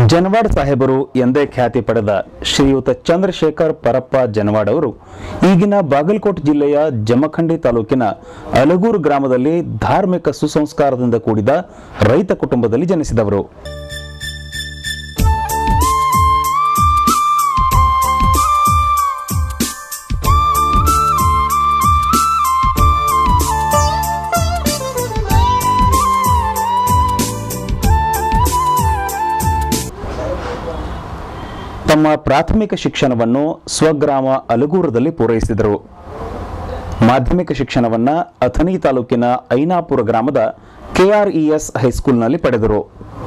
ಜನವಾಡ್ ಸಾಹೇಬರು ಎಂದೇ ಖ್ಯಾತಿ ಪಡೆದ ಶ್ರೀಯುತ ಚಂದ್ರಶೇಖರ್ ಪರಪ್ಪ ಜನವಾಡ್ ಅವರು ಈಗಿನ ಬಾಗಲಕೋಟೆ ಜಿಲ್ಲೆಯ ಜಮಖಂಡಿ ತಾಲೂಕಿನ ಅಲಗೂರು ಗ್ರಾಮದಲ್ಲಿ ಧಾರ್ಮಿಕ ಸುಸಂಸ್ಕಾರದಿಂದ ಕೂಡಿದ ರೈತ ಕುಟುಂಬದಲ್ಲಿ ಜನಿಸಿದವರು ತಮ್ಮ ಪ್ರಾಥಮಿಕ ಶಿಕ್ಷಣವನ್ನು ಸ್ವಗ್ರಾಮ ಅಲಗೂರದಲ್ಲಿ ಪೂರೈಸಿದರು ಮಾಧ್ಯಮಿಕ ಶಿಕ್ಷಣವನ್ನ ಅಥಣಿ ತಾಲೂಕಿನ ಐನಾಪುರ ಗ್ರಾಮದ ಕೆಆರ್ಇಎಸ್ ಹೈಸ್ಕೂಲ್ನಲ್ಲಿ ಪಡೆದರು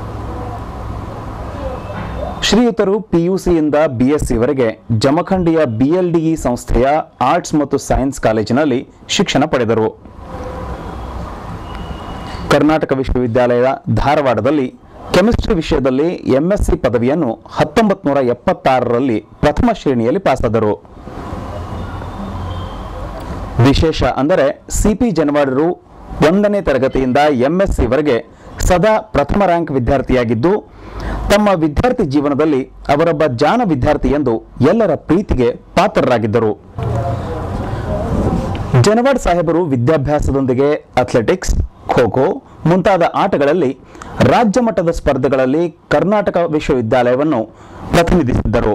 ಶ್ರೀಯುತರು ಪಿಯುಸಿಯಿಂದ ಬಿಎಸ್ಸಿವರೆಗೆ ಜಮಖಂಡಿಯ ಬಿಎಲ್ಡಿಇ ಸಂಸ್ಥೆಯ ಆರ್ಟ್ಸ್ ಮತ್ತು ಸೈನ್ಸ್ ಕಾಲೇಜಿನಲ್ಲಿ ಶಿಕ್ಷಣ ಪಡೆದರು ಕರ್ನಾಟಕ ವಿಶ್ವವಿದ್ಯಾಲಯ ಧಾರವಾಡದಲ್ಲಿ ಕೆಮಿಸ್ಟ್ರಿ ವಿಷಯದಲ್ಲಿ ಎಂಎಸ್ಸಿ ಪದವಿಯನ್ನು ಹತ್ತೊಂಬತ್ತು ನೂರ ಎಪ್ಪತ್ತಾರರಲ್ಲಿ ಪ್ರಥಮ ಶ್ರೇಣಿಯಲ್ಲಿ ಪಾಸಾದರು ವಿಶೇಷ ಅಂದರೆ ಸಿಪಿ ಜನವಾಡರು ಒಂದನೇ ತರಗತಿಯಿಂದ ಎಂಎಸ್ಸಿವರೆಗೆ ಸದಾ ಪ್ರಥಮ ರ್ಯಾಂಕ್ ವಿದ್ಯಾರ್ಥಿಯಾಗಿದ್ದು ತಮ್ಮ ವಿದ್ಯಾರ್ಥಿ ಜೀವನದಲ್ಲಿ ಅವರೊಬ್ಬ ಜಾಣ ವಿದ್ಯಾರ್ಥಿ ಎಂದು ಎಲ್ಲರ ಪ್ರೀತಿಗೆ ಪಾತ್ರರಾಗಿದ್ದರು ಜನವಾಡ್ ಸಾಹೇಬರು ವಿದ್ಯಾಭ್ಯಾಸದೊಂದಿಗೆ ಅಥ್ಲೆಟಿಕ್ಸ್ ಖೋ ಖೋ ಮುಂತಾದ ಆಟಗಳಲ್ಲಿ ರಾಜ್ಯ ಮಟ್ಟದ ಸ್ಪರ್ಧೆಗಳಲ್ಲಿ ಕರ್ನಾಟಕ ವಿಶ್ವವಿದ್ಯಾಲಯವನ್ನು ಪ್ರತಿನಿಧಿಸಿದ್ದರು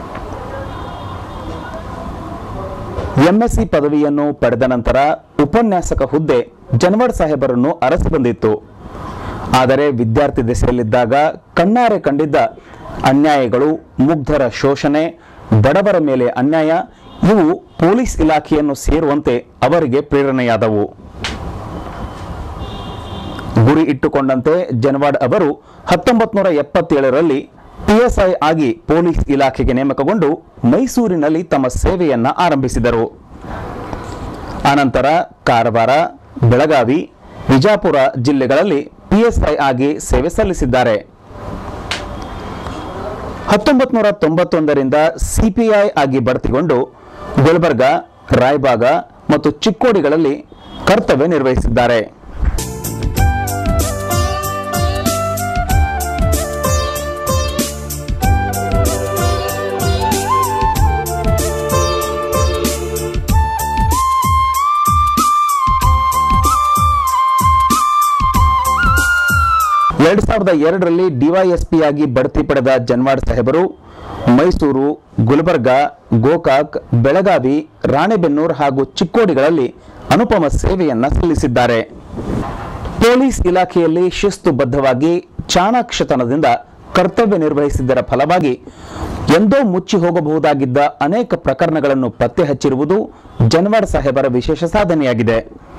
ಎಂಎಸ್ಸಿ ಪದವಿಯನ್ನು ಪಡೆದ ನಂತರ ಉಪನ್ಯಾಸಕ ಹುದ್ದೆ ಜನವಾಡ್ ಸಾಹೇಬರನ್ನು ಅರಸಿ ಬಂದಿತ್ತು ಆದರೆ ವಿದ್ಯಾರ್ಥಿ ದೆಸೆಯಲ್ಲಿದ್ದಾಗ ಕಣ್ಣಾರೆ ಕಂಡಿದ್ದ ಅನ್ಯಾಯಗಳು ಮುಗ್ಧರ ಶೋಷಣೆ ಬಡವರ ಮೇಲೆ ಅನ್ಯಾಯ ಇವು ಪೊಲೀಸ್ ಇಲಾಖೆಯನ್ನು ಸೇರುವಂತೆ ಅವರಿಗೆ ಪ್ರೇರಣೆಯಾದವು ಗುರಿ ಇಟ್ಟುಕೊಂಡಂತೆ ಜನವಾಡ್ ಅವರು ಹತ್ತೊಂಬತ್ತು ನೂರ ಎಪ್ಪತ್ತೇಳರಲ್ಲಿ ಪಿಎಸ್ಐ ಆಗಿ ಪೊಲೀಸ್ ಇಲಾಖೆಗೆ ನೇಮಕಗೊಂಡು ಮೈಸೂರಿನಲ್ಲಿ ತಮ್ಮ ಸೇವೆಯನ್ನ ಆರಂಭಿಸಿದರು ಅನಂತರ ಕಾರವಾರ ಬೆಳಗಾವಿ ವಿಜಾಪುರ ಜಿಲ್ಲೆಗಳಲ್ಲಿ ಪಿಎಸ್ಐ ಆಗಿ ಸೇವೆ ಸಲ್ಲಿಸಿದ್ದಾರೆ ಹತ್ತೊಂಬತ್ತು ನೂರ ತೊಂಬತ್ತೊಂದರಿಂದ ಸಿಪಿಐ ಆಗಿ ಬಡ್ತಿಗೊಂಡು ಗುಲ್ಬರ್ಗ ರಾಯಬಾಗ ಮತ್ತು ಚಿಕ್ಕೋಡಿಗಳಲ್ಲಿ ಕರ್ತವ್ಯ ನಿರ್ವಹಿಸಿದ್ದಾರೆ ಎರಡ್ ಸಾವಿರದ ಎರಡರಲ್ಲಿ ಡಿವೈಎಸ್ಪಿ ಆಗಿ ಬಡ್ತಿ ಪಡೆದ ಜನ್ವಾಡ್ ಸಾಹೇಬರು ಮೈಸೂರು ಗುಲ್ಬರ್ಗಾ ಗೋಕಾಕ್ ಬೆಳಗಾವಿ ರಾಣೆಬೆನ್ನೂರು ಹಾಗೂ ಚಿಕ್ಕೋಡಿಗಳಲ್ಲಿ ಅನುಪಮ ಸೇವೆಯನ್ನ ಸಲ್ಲಿಸಿದ್ದಾರೆ ಪೊಲೀಸ್ ಇಲಾಖೆಯಲ್ಲಿ ಶಿಸ್ತುಬದ್ಧವಾಗಿ ಚಾಣಾಕ್ಷತನದಿಂದ ಕರ್ತವ್ಯ ನಿರ್ವಹಿಸಿದ್ದರ ಫಲವಾಗಿ ಎಂದೋ ಮುಚ್ಚಿ ಹೋಗಬಹುದಾಗಿದ್ದ ಅನೇಕ ಪ್ರಕರಣಗಳನ್ನು ಪತ್ತೆ ಹಚ್ಚಿರುವುದು ಜನ್ವಾಡ್ ಸಾಹೇಬರ ವಿಶೇಷ ಸಾಧನೆಯಾಗಿದೆ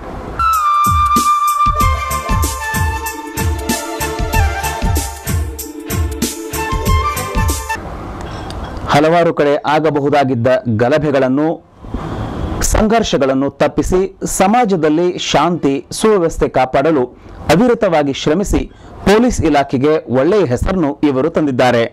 ಹಲವಾರು ಕಡೆ ಆಗಬಹುದಾಗಿದ್ದ ಗಲಭೆಗಳನ್ನು ಸಂಘರ್ಷಗಳನ್ನು ತಪ್ಪಿಸಿ ಸಮಾಜದಲ್ಲಿ ಶಾಂತಿ ಸುವ್ಯವಸ್ಥೆ ಕಾಪಾಡಲು ಅವಿರತವಾಗಿ ಶ್ರಮಿಸಿ ಪೊಲೀಸ್ ಇಲಾಖೆಗೆ ಒಳ್ಳೆಯ ಹೆಸರನ್ನು ಇವರು ತಂದಿದ್ದಾರೆ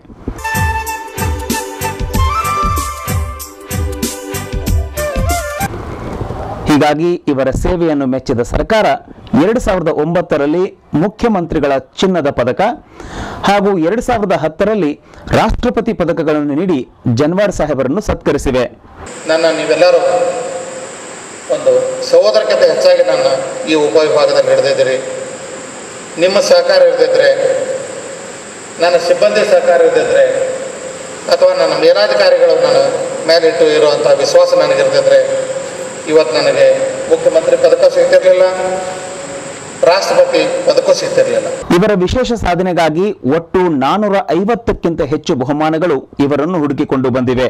ಹೀಗಾಗಿ ಇವರ ಸೇವೆಯನ್ನು ಮೆಚ್ಚಿದ ಸರ್ಕಾರ ಎರಡು ಸಾವಿರದ ಒಂಬತ್ತರಲ್ಲಿ ಮುಖ್ಯಮಂತ್ರಿಗಳ ಚಿನ್ನದ ಪದಕ ಹಾಗೂ ಎರಡು ಸಾವಿರದ ಹತ್ತರಲ್ಲಿ ರಾಷ್ಟ್ರಪತಿ ಪದಕಗಳನ್ನು ನೀಡಿ ಜನ್ವಾಡ್ ಸಾಹೇಬರನ್ನು ಸತ್ಕರಿಸಿವೆ ನನ್ನ ನೀವೆಲ್ಲರೂ ಒಂದು ಸಹೋದರಕ್ಕಿಂತ ಹೆಚ್ಚಾಗಿ ನನ್ನ ಈ ಉಪವಿಭಾಗದಲ್ಲಿ ಹಿಡಿದಿದ್ದೀರಿ ನಿಮ್ಮ ಸಹಕಾರ ಇರದಿದ್ದರೆ ನನ್ನ ಸಿಬ್ಬಂದಿ ಸಹಕಾರ ಇರದಿದ್ದರೆ ಅಥವಾ ನನ್ನ ಮೇಲಾಧಿಕಾರಿಗಳು ನನ್ನ ಮೇಲಿಟ್ಟು ಇರುವಂಥ ವಿಶ್ವಾಸ ನನಗಿರ್ದಿದ್ರೆ ಇವತ್ತು ನನಗೆ ಮುಖ್ಯಮಂತ್ರಿ ಪದಕ ಸಿಗ್ತಿರಲಿಲ್ಲ ರಾಷ್ಟ್ರಪತಿ ಪದಕವೂ ಸಿಗ್ತಿರಲಿಲ್ಲ ಇವರ ವಿಶೇಷ ಸಾಧನೆಗಾಗಿ ಒಟ್ಟು ನಾನೂರ ಐವತ್ತಕ್ಕಿಂತ ಹೆಚ್ಚು ಬಹುಮಾನಗಳು ಇವರನ್ನು ಹುಡುಕಿಕೊಂಡು ಬಂದಿವೆ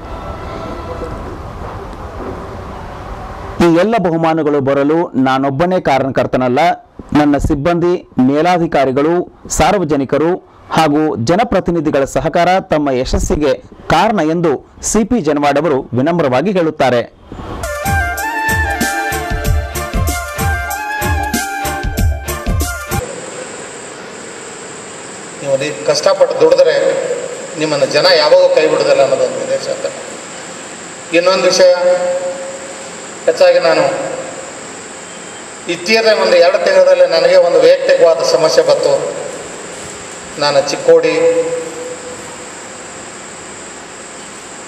ಈ ಎಲ್ಲ ಬಹುಮಾನಗಳು ಬರಲು ನಾನೊಬ್ಬನೇ ಕಾರಣಕರ್ತನಲ್ಲ ನನ್ನ ಸಿಬ್ಬಂದಿ ಮೇಲಾಧಿಕಾರಿಗಳು ಸಾರ್ವಜನಿಕರು ಹಾಗೂ ಜನಪ್ರತಿನಿಧಿಗಳ ಸಹಕಾರ ತಮ್ಮ ಯಶಸ್ಸಿಗೆ ಕಾರಣ ಎಂದು ಸಿಪಿ ಜನವಾಡ್ ಅವರು ವಿನಮ್ರವಾಗಿ ಹೇಳುತ್ತಾರೆ ನೀವು ನೀವು ಕಷ್ಟಪಟ್ಟು ದುಡಿದ್ರೆ ನಿಮ್ಮನ್ನು ಜನ ಯಾವಾಗೂ ಕೈ ಬಿಡೋದಿಲ್ಲ ಅನ್ನೋದೊಂದು ಉದ್ದೇಶ ಅಂತ ಇನ್ನೊಂದು ವಿಷಯ ಹೆಚ್ಚಾಗಿ ನಾನು ಇತ್ತೀಚಿನ ಒಂದು ಎರಡು ತಿಂಗಳಲ್ಲಿ ನನಗೆ ಒಂದು ವೈಯಕ್ತಿಕವಾದ ಸಮಸ್ಯೆ ಬಂತು ನಾನು ಚಿಕ್ಕೋಡಿ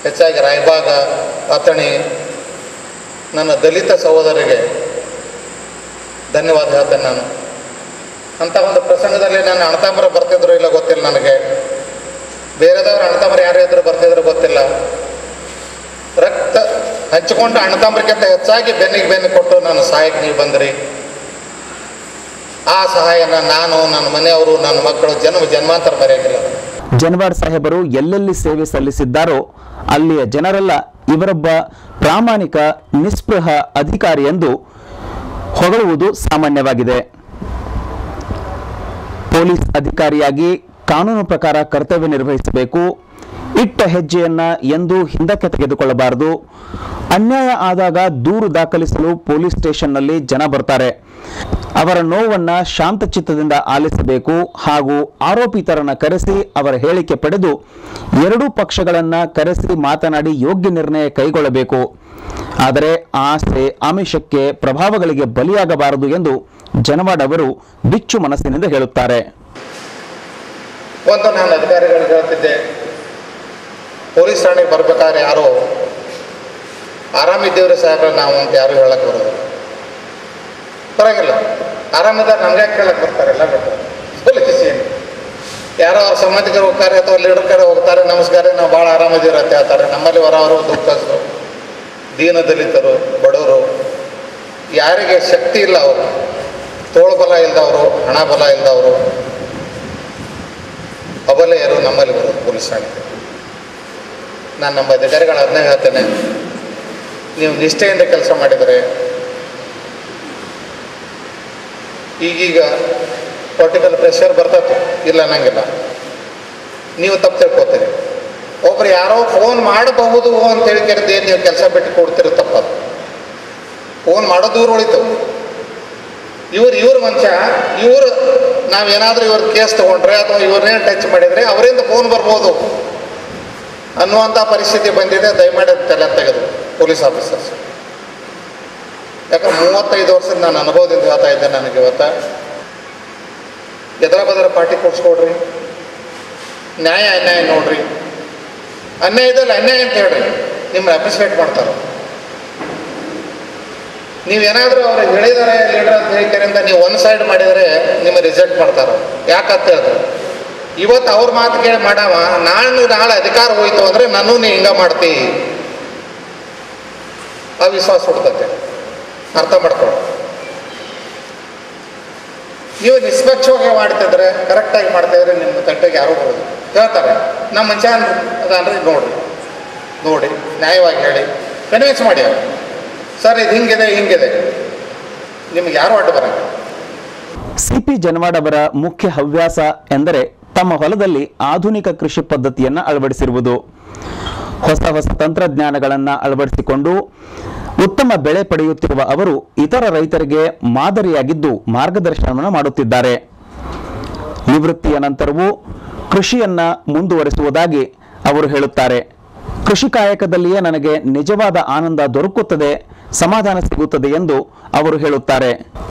ಹೆಚ್ಚಾಗಿ ರಾಯಬಾಗ ಅಥಣಿ ನನ್ನ ದಲಿತ ಸಹೋದರಿಗೆ ಧನ್ಯವಾದ ಹೇಳ್ತೇನೆ ನಾನು ಅಂಥ ಒಂದು ಪ್ರಸಂಗದಲ್ಲಿ ನನ್ನ ಅಣ್ಣತಮ್ಮರು ಬರ್ತಿದ್ರು ಇಲ್ಲ ಗೊತ್ತಿಲ್ಲ ನನಗೆ ಬೇರೆದವ್ರು ಅಣ್ಣತಮ್ಮರು ಯಾರು ಇದ್ರು ಬರ್ತಿದ್ರು ಗೊತ್ತಿಲ್ಲ ರಕ್ತ ಹಂಚಿಕೊಂಡು ಅಣ್ಣತಮ್ಮರಿಗಿಂತ ಹೆಚ್ಚಾಗಿ ಬೆನ್ನಿಗೆ ಬೆನ್ನು ಕೊಟ್ಟು ನನ್ನ ಸಹಾಯಕ್ಕೆ ನೀವು ಬಂದ್ರಿ ಆ ಸಹಾಯನ ನಾನು ನನ್ನ ಮನೆಯವರು ನನ್ನ ಮಕ್ಕಳು ಜನ್ಮ ಜನ್ಮಾಂತರ ಮರೆಯಂಗಿಲ್ಲ ಜನವಾಡ್ ಸಾಹೇಬರು ಎಲ್ಲೆಲ್ಲಿ ಸೇವೆ ಸಲ್ಲಿಸಿದ್ದಾರೋ ಅಲ್ಲಿಯ ಜನರೆಲ್ಲ ಇವರೊಬ್ಬ ಪ್ರಾಮಾಣಿಕ ನಿಸ್ಪೃಹ ಅಧಿಕಾರಿ ಎಂದು ಹೊಗಳುವುದು ಸಾಮಾನ್ಯವಾಗಿದೆ ಪೊಲೀಸ್ ಅಧಿಕಾರಿಯಾಗಿ ಕಾನೂನು ಪ್ರಕಾರ ಕರ್ತವ್ಯ ನಿರ್ವಹಿಸಬೇಕು ಇಟ್ಟ ಹೆಜ್ಜೆಯನ್ನ ಎಂದೂ ಹಿಂದಕ್ಕೆ ತೆಗೆದುಕೊಳ್ಳಬಾರದು ಅನ್ಯಾಯ ಆದಾಗ ದೂರು ದಾಖಲಿಸಲು ಪೊಲೀಸ್ ಸ್ಟೇಷನ್ನಲ್ಲಿ ಜನ ಬರ್ತಾರೆ ಅವರ ನೋವನ್ನ ಶಾಂತಚಿತ್ತದಿಂದ ಆಲಿಸಬೇಕು ಹಾಗೂ ಆರೋಪಿತರನ್ನ ಕರೆಸಿ ಅವರ ಹೇಳಿಕೆ ಪಡೆದು ಎರಡೂ ಪಕ್ಷಗಳನ್ನ ಕರೆಸಿ ಮಾತನಾಡಿ ಯೋಗ್ಯ ನಿರ್ಣಯ ಕೈಗೊಳ್ಳಬೇಕು ಆದರೆ ಆಸೆ ಆಮಿಷಕ್ಕೆ ಪ್ರಭಾವಗಳಿಗೆ ಬಲಿಯಾಗಬಾರದು ಎಂದು ಜನವಾಡ್ ಅವರು ಬಿಚ್ಚು ಮನಸ್ಸಿನಿಂದ ಹೇಳುತ್ತಾರೆ ಒಂದು ನಾನು ಅಧಿಕಾರಿಗಳಿಗೆ ಹೇಳ್ತಿದ್ದೆ ಪೊಲೀಸ್ ಠಾಣೆಗೆ ಬರ್ಬೇಕಾದ್ರೆ ಯಾರೋ ಆರಾಮಿದ್ದೇವ್ರಿ ಸಾಹೇಬ್ರ ನಾವು ಅಂತ ಯಾರು ಹೇಳಕ್ಕೆ ಬರೋದು ಬರಂಗಿಲ್ಲ ಆರಾಮಿದ್ದಾರೆ ನಮ್ಗೆ ಕೇಳಕ್ಕೆ ಬರ್ತಾರೆ ಎಲ್ಲ ಬರ್ತಾರೆ ಪೊಲೀಸ್ ಏನು ಯಾರೋ ಅವ್ರ ಸಂಬಂಧಿಕರು ಹೋಗ್ತಾರೆ ಅಥವಾ ಲೀಡರ್ ಕಡೆ ಹೋಗ್ತಾರೆ ನಮಸ್ಕಾರ ನಾವು ಭಾಳ ಆರಾಮಿದ್ದೀರ ಅಂತ ಹೇಳ್ತಾರೆ ನಮ್ಮಲ್ಲಿ ಹೊರವರು ದುಃಖಸ್ಥರು ದೀನ ದಲಿತರು ಬಡವರು ಯಾರಿಗೆ ಶಕ್ತಿ ಇಲ್ಲ ಅವರು ತೋಳ್ಬಲ ಇಲ್ದವರು ಹಣ ಬಲ ಇಲ್ದವರು ಅಬಲೆಯರು ನಮ್ಮಲ್ಲಿ ಬರೋದು ಪೊಲೀಸ್ ಠಾಣೆಗೆ ನಾನು ನಮ್ಮ ಅಧಿಕಾರಿಗಳ ಅದನ್ನೇ ಹೇಳ್ತೇನೆ ನೀವು ನಿಷ್ಠೆಯಿಂದ ಕೆಲಸ ಮಾಡಿದರೆ ಈಗೀಗ ಪೊಲಿಟಿಕಲ್ ಪ್ರೆಷರ್ ಬರ್ತೈತೆ ಇಲ್ಲ ಅನ್ನಂಗಿಲ್ಲ ನೀವು ತಪ್ಪು ತಿಳ್ಕೊತೀರಿ ಒಬ್ರು ಯಾರೋ ಫೋನ್ ಮಾಡಬಹುದು ಅಂತ ಹೇಳಿ ಕರೆದು ನೀವು ಕೆಲಸ ಬಿಟ್ಟು ಕೊಡ್ತೀರಿ ತಪ್ಪದು ಫೋನ್ ಮಾಡೋದು ದೂರ ಉಳಿತು ಇವ್ರು ಇವ್ರ ಮನುಷ್ಯ ಇವರು ನಾವೇನಾದರೂ ಇವ್ರ ಕೇಸ್ ತೊಗೊಂಡ್ರೆ ಅಥವಾ ಇವ್ರನ್ನೇ ಟಚ್ ಮಾಡಿದರೆ ಅವರಿಂದ ಫೋನ್ ಬರ್ಬೋದು ಅನ್ನುವಂಥ ಪರಿಸ್ಥಿತಿ ಬಂದಿದೆ ದಯಮಾಡಿ ಅದು ತಲೆ ತೆಗೆದು ಪೊಲೀಸ್ ಆಫೀಸರ್ಸ್ ಯಾಕಂದ್ರೆ ಮೂವತ್ತೈದು ವರ್ಷದ ನಾನು ಅನುಭವದಿಂದ ಹೇಳ್ತಾ ಇದ್ದೆ ನನಗೆ ಇವತ್ತ ಎದರ ಬದರ ಪಾರ್ಟಿ ಕೊಡ್ಸ್ಕೊಡ್ರಿ ನ್ಯಾಯ ಅನ್ಯಾಯ ನೋಡ್ರಿ ಅನ್ಯಾಯದಲ್ಲಿ ಅನ್ಯಾಯ ಅಂತ ಹೇಳ್ರಿ ನಿಮ್ಮನ್ನ ಅಪ್ರಿಷಿಯೇಟ್ ಮಾಡ್ತಾರೆ ನೀವೇನಾದರೂ ಅವ್ರಿಗೆ ಹೇಳಿದಾರೆ ಲೀಡರ್ ಅಂತ ಹೇಳಿಕರಿಂದ ನೀವು ಒನ್ ಸೈಡ್ ಮಾಡಿದರೆ ನಿಮ್ಮ ರಿಜೆಕ್ಟ್ ಮಾಡ್ತಾರೆ ಯಾಕಂತ ಹೇಳಿದ್ರೆ ಇವತ್ತು ಅವ್ರ ಮಾತು ಕೇಳಿ ಮಾಡವ ನಾನು ನಾಳೆ ಅಧಿಕಾರ ಹೋಯ್ತು ಅಂದರೆ ನಾನು ನೀ ಹಿಂಗ ಮಾಡ್ತಿ ಅವಿಶ್ವಾಸ ಹುಡ್ತತೆ ಅರ್ಥ ಮಾಡ್ಕೊಳ್ಳಿ ನೀವು ನಿಷ್ಪಕ್ಷವಾಗಿ ಮಾಡ್ತಿದ್ರೆ ಕರೆಕ್ಟಾಗಿ ಮಾಡ್ತಾಯಿದ್ರೆ ನಿಮ್ಮ ತಂಟೆಗೆ ಯಾರೂ ಬರೋದು ಹೇಳ್ತಾರೆ ನಮ್ಮ ಮನುಷ್ಯ ಅದನ್ರಿ ನೋಡ್ರಿ ನೋಡಿ ನ್ಯಾಯವಾಗಿ ಹೇಳಿ ಕನ್ವಿನ್ಸ್ ಮಾಡಿ ಅವ್ರು ಸರ್ ಇದು ಹಿಂಗಿದೆ ಹಿಂಗಿದೆ ನಿಮ್ಗೆ ಯಾರು ಅಡ್ಡ ಬರಂಗ ಸಿಪಿ ಜನವಾಡ್ ಅವರ ಮುಖ್ಯ ಹವ್ಯಾಸ ಎಂದರೆ ತಮ್ಮ ಹೊಲದಲ್ಲಿ ಆಧುನಿಕ ಕೃಷಿ ಪದ್ಧತಿಯನ್ನು ಅಳವಡಿಸಿರುವುದು ಹೊಸ ಹೊಸ ತಂತ್ರಜ್ಞಾನಗಳನ್ನು ಅಳವಡಿಸಿಕೊಂಡು ಉತ್ತಮ ಬೆಳೆ ಪಡೆಯುತ್ತಿರುವ ಅವರು ಇತರ ರೈತರಿಗೆ ಮಾದರಿಯಾಗಿದ್ದು ಮಾರ್ಗದರ್ಶನವನ್ನು ಮಾಡುತ್ತಿದ್ದಾರೆ ನಿವೃತ್ತಿಯ ನಂತರವೂ ಕೃಷಿಯನ್ನ ಮುಂದುವರಿಸುವುದಾಗಿ ಅವರು ಹೇಳುತ್ತಾರೆ ಕೃಷಿ ಕಾಯಕದಲ್ಲಿಯೇ ನನಗೆ ನಿಜವಾದ ಆನಂದ ದೊರಕುತ್ತದೆ ಸಮಾಧಾನ ಸಿಗುತ್ತದೆ ಎಂದು ಅವರು ಹೇಳುತ್ತಾರೆ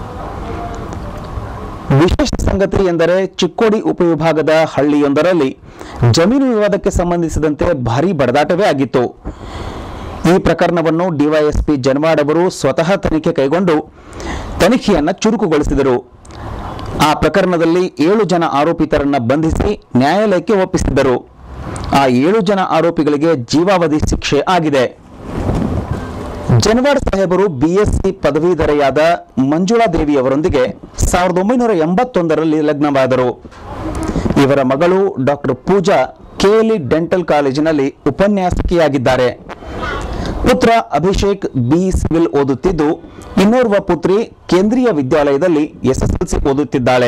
ವಿಶೇಷ ಸಂಗತಿ ಎಂದರೆ ಚಿಕ್ಕೋಡಿ ಉಪವಿಭಾಗದ ಹಳ್ಳಿಯೊಂದರಲ್ಲಿ ಜಮೀನು ವಿವಾದಕ್ಕೆ ಸಂಬಂಧಿಸಿದಂತೆ ಭಾರೀ ಬಡದಾಟವೇ ಆಗಿತ್ತು ಈ ಪ್ರಕರಣವನ್ನು ಡಿವೈಎಸ್ಪಿ ಜನವಾಡ್ ಅವರು ಸ್ವತಃ ತನಿಖೆ ಕೈಗೊಂಡು ತನಿಖೆಯನ್ನ ಚುರುಕುಗೊಳಿಸಿದರು ಆ ಪ್ರಕರಣದಲ್ಲಿ ಏಳು ಜನ ಆರೋಪಿತರನ್ನ ಬಂಧಿಸಿ ನ್ಯಾಯಾಲಯಕ್ಕೆ ಒಪ್ಪಿಸಿದ್ದರು ಆ ಏಳು ಜನ ಆರೋಪಿಗಳಿಗೆ ಜೀವಾವಧಿ ಶಿಕ್ಷೆ ಆಗಿದೆ ಜನವಾಡ್ ಸಾಹೇಬರು ಬಿಎಸ್ಸಿ ಪದವೀಧರೆಯಾದ ಮಂಜುಳಾ ದೇವಿಯವರೊಂದಿಗೆ ಸಾವಿರದ ಒಂಬೈನೂರ ಎಂಬತ್ತೊಂದರಲ್ಲಿ ಲಗ್ನವಾದರು ಇವರ ಮಗಳು ಡಾಕ್ಟರ್ ಪೂಜಾ ಕೆಎಲ್ಇ ಡೆಂಟಲ್ ಕಾಲೇಜಿನಲ್ಲಿ ಉಪನ್ಯಾಸಕಿಯಾಗಿದ್ದಾರೆ ಪುತ್ರ ಅಭಿಷೇಕ್ ಬಿ ಸಿವಿಲ್ ಓದುತ್ತಿದ್ದು ಇನ್ನೋರ್ವ ಪುತ್ರಿ ಕೇಂದ್ರೀಯ ವಿದ್ಯಾಲಯದಲ್ಲಿ ಎಸ್ಎಸ್ಎಲ್ಸಿ ಓದುತ್ತಿದ್ದಾಳೆ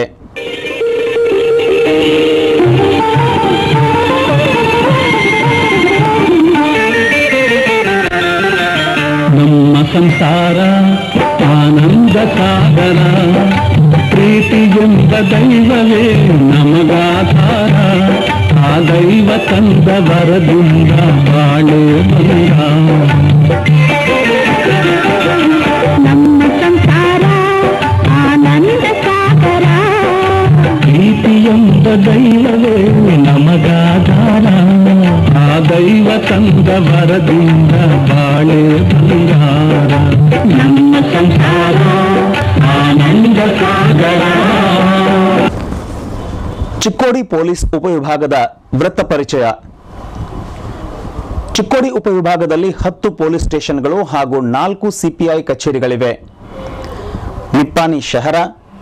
ನಮ್ಮ ಸಂಸಾರ ಆನಂದ ಸಾಗರ ಪ್ರೀತಿ ಎಂಬ ದೈವವೇ ನಮಗಾಧಾರ ಆ ದೈವ ತಂದ ವರದಿಂದ ಬಾಳೆ ಬಂದ ನಮ್ಮ ಸಂಸಾರ ಆನಂದ ಸಾಗರ ಪ್ರೀತಿ ಎಂಬ ದೈವವೇ ನಮಗಾಧಾರ ಆ ದೈವ ತಂದ ವರದಿಂದ ಬಾಳೆ ಬಂಗಾರ ನಮ್ಮ ಸಂಸಾರ ಆನಂದ ಸಾಗರ ಚಿಕ್ಕೋಡಿ ಪೊಲೀಸ್ ಉಪವಿಭಾಗದ ವೃತ್ತ ಪರಿಚಯ ಚಿಕ್ಕೋಡಿ ಉಪವಿಭಾಗದಲ್ಲಿ ಹತ್ತು ಪೊಲೀಸ್ ಸ್ಟೇಷನ್ಗಳು ಹಾಗೂ ನಾಲ್ಕು ಸಿಪಿಐ ಕಚೇರಿಗಳಿವೆ ನಿಪ್ಪಾಣಿ ಶಹರ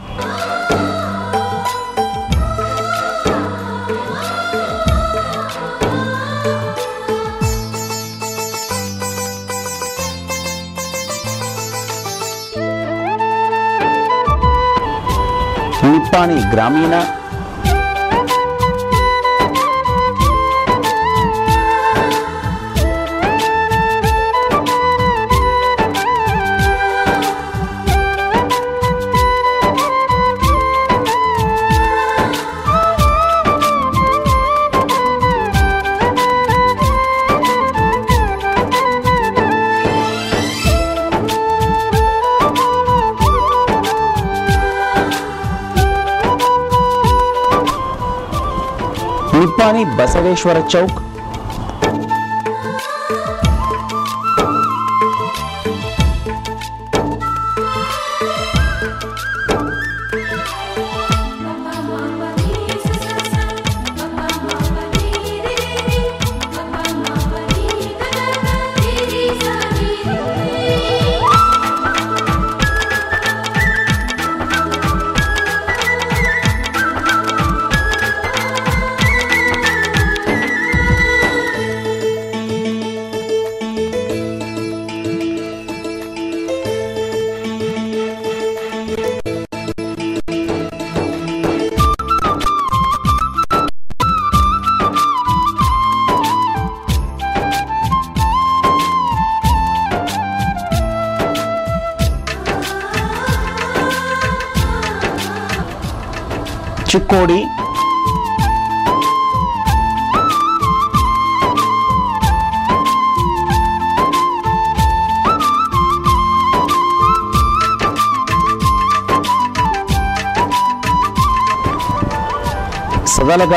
ನಿಪ್ಪಾಣಿ ಗ್ರಾಮೀಣ ನಿಪ್ಪಾಣಿ ಬಸವೇಶ್ವರ ಚೌಕ್ ಚಿಕ್ಕೋಡಿ ಸದಲಗ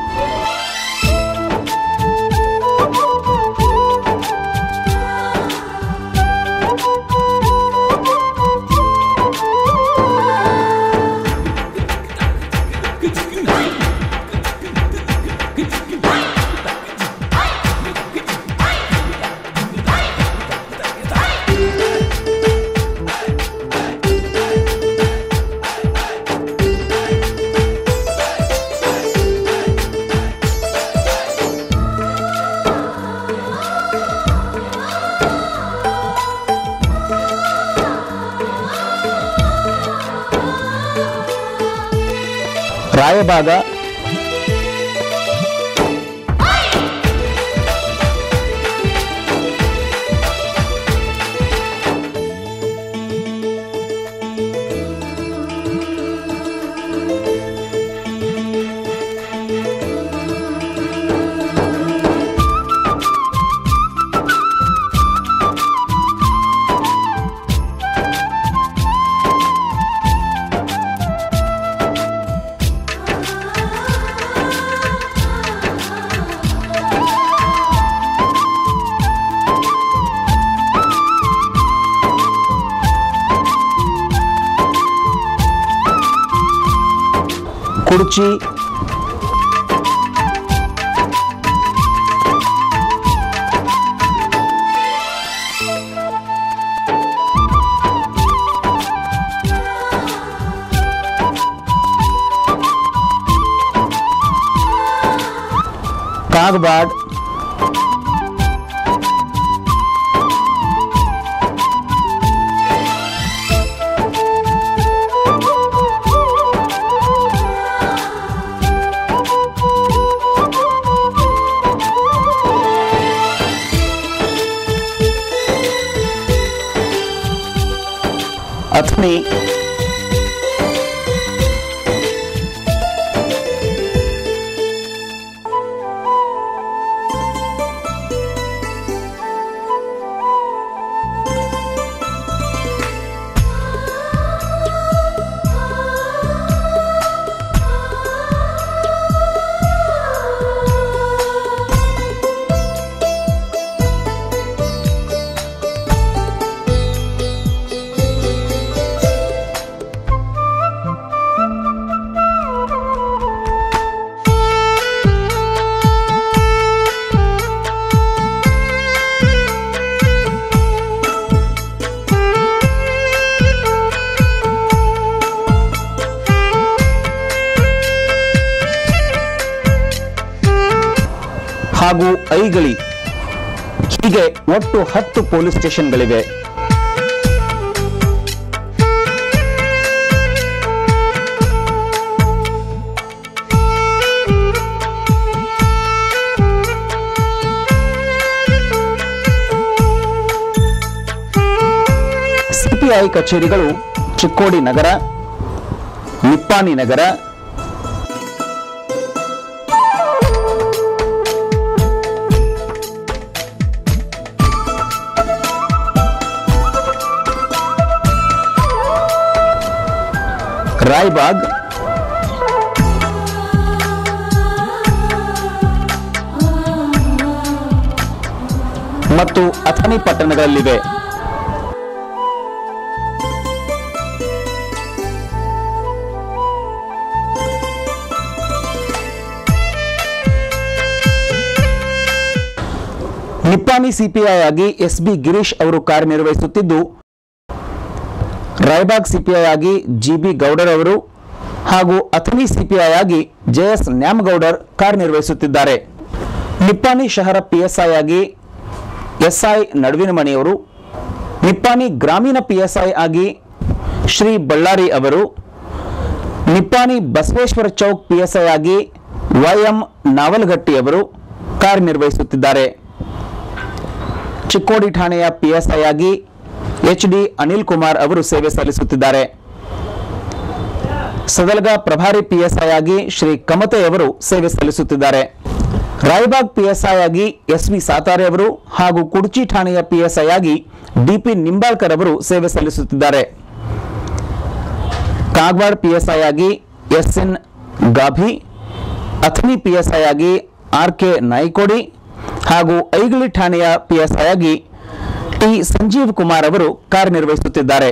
ರಾಯಬಾಗ ಕುರ್ಚಿ ಕಾಗಬಾಡ್ ಅಥಣಿ ಹಾಗೂ ಐಗಳಿ ಹೀಗೆ ಒಟ್ಟು ಹತ್ತು ಪೊಲೀಸ್ ಸ್ಟೇಷನ್ಗಳಿವೆ ಸಿಪಿಐ ಕಚೇರಿಗಳು ಚಿಕ್ಕೋಡಿ ನಗರ ನಿಪ್ಪಾಣಿ ನಗರ ರಾಯ್ಬಾಗ್ ಮತ್ತು ಅಥಣಿ ಪಟ್ಟಣಗಳಲ್ಲಿವೆ ನಿಪ್ಪಾಣಿ ಸಿಪಿಐ ಆಗಿ ಎಸ್ ಬಿ ಗಿರೀಶ್ ಅವರು ಕಾರ್ಯನಿರ್ವಹಿಸುತ್ತಿದ್ದು ರಾಯಬಾಗ್ ಸಿಪಿಐ ಆಗಿ ಜಿ ಬಿ ಗೌಡರ್ ಅವರು ಹಾಗೂ ಅಥಣಿ ಸಿಪಿಐ ಆಗಿ ಜೆ ಎಸ್ ನ್ಯಾಮಗೌಡರ್ ಕಾರ್ಯನಿರ್ವಹಿಸುತ್ತಿದ್ದಾರೆ ನಿಪ್ಪಾಣಿ ಶಹರ ಪಿಎಸ್ಐ ಆಗಿ ಎಸ್ಐ ನಡುವಿನಮಣಿಯವರು ನಿಪ್ಪಾಣಿ ಗ್ರಾಮೀಣ ಪಿಎಸ್ಐ ಆಗಿ ಶ್ರೀ ಬಳ್ಳಾರಿ ಅವರು ನಿಪ್ಪಾಣಿ ಬಸವೇಶ್ವರ ಚೌಕ್ ಪಿಎಸ್ಐ ಆಗಿ ವೈಎಂ ನಾವಲಗಟ್ಟಿ ಅವರು ಕಾರ್ಯನಿರ್ವಹಿಸುತ್ತಿದ್ದಾರೆ ಚಿಕ್ಕೋಡಿ ಠಾಣೆಯ ಪಿಎಸ್ಐ ಆಗಿ ಎಚ್ ಡಿ ಅನಿಲ್ ಕುಮಾರ್ ಅವರು ಸೇವೆ ಸಲ್ಲಿಸುತ್ತಿದ್ದಾರೆ ಸದಲಗ ಪ್ರಭಾರಿ ಪಿಎಸ್ಐ ಆಗಿ ಶ್ರೀ ಕಮತೆ ಅವರು ಸೇವೆ ಸಲ್ಲಿಸುತ್ತಿದ್ದಾರೆ ರಾಯಬಾಗ್ ಪಿಎಸ್ಐ ಆಗಿ ಎಸ್ ವಿ ಸಾತಾರೆ ಅವರು ಹಾಗೂ ಕುಡ್ಚಿ ಠಾಣೆಯ ಪಿಎಸ್ಐ ಆಗಿ ಡಿಪಿ ನಿಂಬಾಳ್ಕರ್ ಅವರು ಸೇವೆ ಸಲ್ಲಿಸುತ್ತಿದ್ದಾರೆ ಕಾಗವಾಡ್ ಪಿಎಸ್ಐ ಆಗಿ S N Gabhi Athani PSI ಆಗಿ ಆರ್ ಕೆ ನಾಯ್ಕೋಡಿ ಹಾಗೂ ಐಗಳಿ ಠಾಣೆಯ ಪಿಎಸ್ಐ ಆಗಿ ಟಿ ಸಂಜೀವ್ ಕುಮಾರ್ ಅವರು ಕಾರ್ಯನಿರ್ವಹಿಸುತ್ತಿದ್ದಾರೆ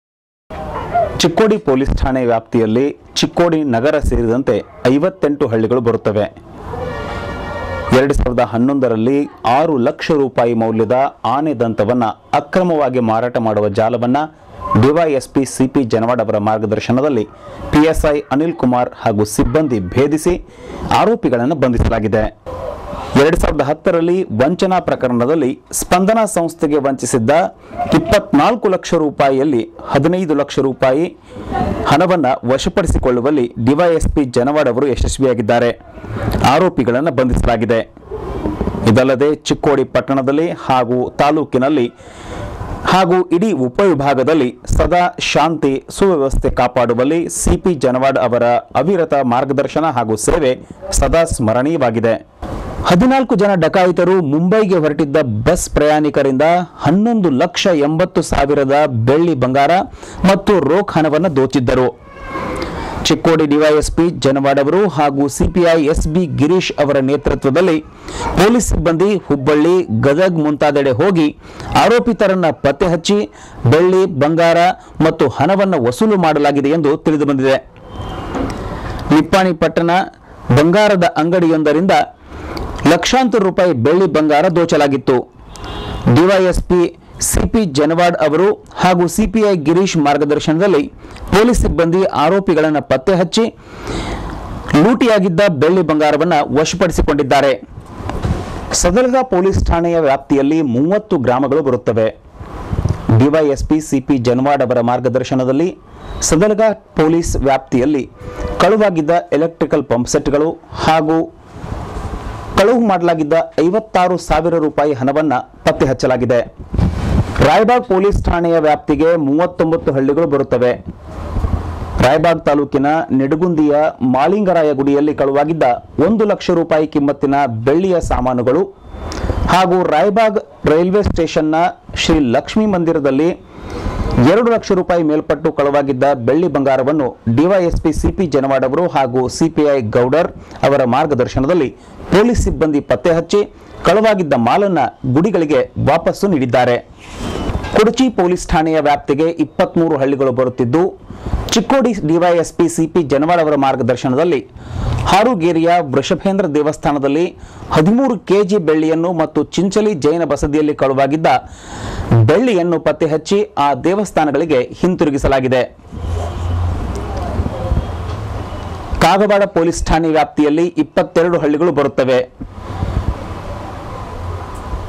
ಚಿಕ್ಕೋಡಿ ಪೊಲೀಸ್ ಠಾಣೆ ವ್ಯಾಪ್ತಿಯಲ್ಲಿ ಚಿಕ್ಕೋಡಿ ನಗರ ಸೇರಿದಂತೆ ಐವತ್ತೆಂಟು ಹಳ್ಳಿಗಳು ಬರುತ್ತವೆ ಎರಡು ಸಾವಿರದ ಹನ್ನೊಂದರಲ್ಲಿ ಆರು ಲಕ್ಷ ರೂಪಾಯಿ ಮೌಲ್ಯದ ಆನೆ ದಂತವನ್ನು ಅಕ್ರಮವಾಗಿ ಮಾರಾಟ ಮಾಡುವ ಜಾಲವನ್ನು ಡಿವೈಎಸ್ಪಿ ಸಿಪಿ ಜನವಾಡ್ ಅವರ ಮಾರ್ಗದರ್ಶನದಲ್ಲಿ ಪಿಎಸ್ಐ ಅನಿಲ್ ಕುಮಾರ್ ಹಾಗೂ ಸಿಬ್ಬಂದಿ ಭೇದಿಸಿ ಆರೋಪಿಗಳನ್ನು ಬಂಧಿಸಲಾಗಿದೆ ಎರಡು ಸಾವಿರದ ಹತ್ತರಲ್ಲಿ ವಂಚನಾ ಪ್ರಕರಣದಲ್ಲಿ ಸ್ಪಂದನಾ ಸಂಸ್ಥೆಗೆ ವಂಚಿಸಿದ್ದ ಇಪ್ಪತ್ನಾಲ್ಕು ಲಕ್ಷ ರೂಪಾಯಿಯಲ್ಲಿ ಹದಿನೈದು ಲಕ್ಷ ರೂಪಾಯಿ ಹಣವನ್ನು ವಶಪಡಿಸಿಕೊಳ್ಳುವಲ್ಲಿ ಡಿವೈಎಸ್ಪಿ ಜನವಾಡ್ ಅವರು ಯಶಸ್ವಿಯಾಗಿದ್ದಾರೆ ಆರೋಪಿಗಳನ್ನು ಬಂಧಿಸಲಾಗಿದೆ ಇದಲ್ಲದೆ ಚಿಕ್ಕೋಡಿ ಪಟ್ಟಣದಲ್ಲಿ ಹಾಗೂ ತಾಲೂಕಿನಲ್ಲಿ ಹಾಗೂ ಇಡೀ ಉಪವಿಭಾಗದಲ್ಲಿ ಸದಾ ಶಾಂತಿ ಸುವ್ಯವಸ್ಥೆ ಕಾಪಾಡುವಲ್ಲಿ ಸಿಪಿ ಜನವಾಡ್ ಅವರ ಅವಿರತ ಮಾರ್ಗದರ್ಶನ ಹಾಗೂ ಸೇವೆ ಸದಾ ಸ್ಮರಣೀಯವಾಗಿದೆ ಹದಿನಾಲ್ಕು ಜನ ಡಕಾಯಿತರು ಮುಂಬೈಗೆ ಹೊರಟಿದ್ದ ಬಸ್ ಪ್ರಯಾಣಿಕರಿಂದ ಹನ್ನೊಂದು ಲಕ್ಷ ಎಂಬತ್ತು ಸಾವಿರದ ಬೆಳ್ಳಿ ಬಂಗಾರ ಮತ್ತು ರೋಕ್ ಹಣವನ್ನು ದೋಚಿದ್ದರು ಚಿಕ್ಕೋಡಿ ಡಿವೈಎಸ್ಪಿ ಜನವಾಡ್ ಅವರು ಹಾಗೂ ಸಿಪಿಐ ಎಸ್ ಬಿ ಗಿರೀಶ್ ಅವರ ನೇತೃತ್ವದಲ್ಲಿ ಪೊಲೀಸ್ ಸಿಬ್ಬಂದಿ ಹುಬ್ಬಳ್ಳಿ ಗದಗ್ ಮುಂತಾದೆಡೆ ಹೋಗಿ ಆರೋಪಿತರನ್ನ ಪತ್ತೆ ಹಚ್ಚಿ ಬೆಳ್ಳಿ ಬಂಗಾರ ಮತ್ತು ಹಣವನ್ನು ವಸೂಲು ಮಾಡಲಾಗಿದೆ ಎಂದು ತಿಳಿದುಬಂದಿದೆ ನಿಪ್ಪಾಣಿ ಪಟ್ಟಣ ಬಂಗಾರದ ಅಂಗಡಿಯೊಂದರಿಂದ ಲಕ್ಷಾಂತರ ರೂಪಾಯಿ ಬೆಳ್ಳಿ ಬಂಗಾರ ದೋಚಲಾಗಿತ್ತು ಡಿವೈಎಸ್ಪಿ ಸಿಪಿ ಜನವಾಡ್ ಅವರು ಹಾಗೂ ಸಿಪಿಐ ಗಿರೀಶ್ ಮಾರ್ಗದರ್ಶನದಲ್ಲಿ ಪೊಲೀಸ್ ಸಿಬ್ಬಂದಿ ಆರೋಪಿಗಳನ್ನು ಪತ್ತೆ ಹಚ್ಚಿ ಲೂಟಿಯಾಗಿದ್ದ ಬೆಳ್ಳಿ ಬಂಗಾರವನ್ನು ವಶಪಡಿಸಿಕೊಂಡಿದ್ದಾರೆ ಸದಲಗ ಪೊಲೀಸ್ ಠಾಣೆಯ ವ್ಯಾಪ್ತಿಯಲ್ಲಿ ಮೂವತ್ತು ಗ್ರಾಮಗಳು ಬರುತ್ತವೆ ಡಿವೈಎಸ್ಪಿ ಸಿಪಿ ಜನವಾಡ್ ಅವರ ಮಾರ್ಗದರ್ಶನದಲ್ಲಿ ಸದಲಗ ಪೊಲೀಸ್ ವ್ಯಾಪ್ತಿಯಲ್ಲಿ ಕಳುವಾಗಿದ್ದ ಎಲೆಕ್ಟ್ರಿಕಲ್ ಪಂಪ್ ಸೆಟ್ಗಳು ಹಾಗೂ ಕಳುವು ಮಾಡಲಾಗಿದ್ದ ಐವತ್ತಾರು ಸಾವಿರ ರೂಪಾಯಿ ಹಣವನ್ನು ಪತ್ತೆ ಹಚ್ಚಲಾಗಿದೆ ರಾಯಬಾಗ್ ಪೊಲೀಸ್ ಠಾಣೆಯ ವ್ಯಾಪ್ತಿಗೆ ಮೂವತ್ತೊಂಬತ್ತು ಹಳ್ಳಿಗಳು ಬರುತ್ತವೆ ರಾಯಬಾಗ್ ತಾಲೂಕಿನ ನಿಡಗುಂದಿಯ ಮಾಳಿಂಗರಾಯ ಗುಡಿಯಲ್ಲಿ ಕಳುವಾಗಿದ್ದ ಒಂದು ಲಕ್ಷ ರೂಪಾಯಿ ಕಿಮ್ಮತ್ತಿನ ಬೆಳ್ಳಿಯ ಸಾಮಾನುಗಳು ಹಾಗೂ ರಾಯಬಾಗ್ ರೈಲ್ವೆ ಸ್ಟೇಷನ್ನ ಶ್ರೀ ಲಕ್ಷ್ಮೀ ಮಂದಿರದಲ್ಲಿ ಎರಡು ಲಕ್ಷ ರೂಪಾಯಿ ಮೇಲ್ಪಟ್ಟು ಕಳುವಾಗಿದ್ದ ಬೆಳ್ಳಿ ಬಂಗಾರವನ್ನು ಡಿವೈಎಸ್ಪಿ ಸಿಪಿ ಜನವಾಡ್ ಅವರು ಹಾಗೂ ಸಿಪಿಐ ಗೌಡರ್ ಅವರ ಮಾರ್ಗದರ್ಶನದಲ್ಲಿ ಪೊಲೀಸ್ ಸಿಬ್ಬಂದಿ ಪತ್ತೆ ಹಚ್ಚಿ ಕಳುವಾಗಿದ್ದ ಮಾಲನ್ನ ಗುಡಿಗಳಿಗೆ ವಾಪಸ್ಸು ನೀಡಿದ್ದಾರೆ ಕುಡಚಿ ಪೊಲೀಸ್ ಠಾಣೆಯ ವ್ಯಾಪ್ತಿಗೆ ಇಪ್ಪತ್ಮೂರು ಹಳ್ಳಿಗಳು ಬರುತ್ತಿದ್ದು ಚಿಕ್ಕೋಡಿ ಡಿವೈಎಸ್ಪಿ ಸಿಪಿ ಜನವಾಡ್ ಅವರ ಮಾರ್ಗದರ್ಶನದಲ್ಲಿ ಹಾರುಗೇರಿಯ ವೃಷಭೇಂದ್ರ ದೇವಸ್ಥಾನದಲ್ಲಿ ಹದಿಮೂರು ಕೆಜಿ ಬೆಳ್ಳಿಯನ್ನು ಮತ್ತು ಚಿಂಚಲಿ ಜೈನ ಬಸದಿಯಲ್ಲಿ ಕಳುವಾಗಿದ್ದ ಬೆಳ್ಳಿಯನ್ನು ಪತ್ತೆ ಹಚ್ಚಿ ಆ ದೇವಸ್ಥಾನಗಳಿಗೆ ಹಿಂತಿರುಗಿಸಲಾಗಿದೆ ಕಾಗವಾಡ ಪೊಲೀಸ್ ಠಾಣೆ ವ್ಯಾಪ್ತಿಯಲ್ಲಿ ಇಪ್ಪತ್ತೆರಡು ಹಳ್ಳಿಗಳು ಬರುತ್ತವೆ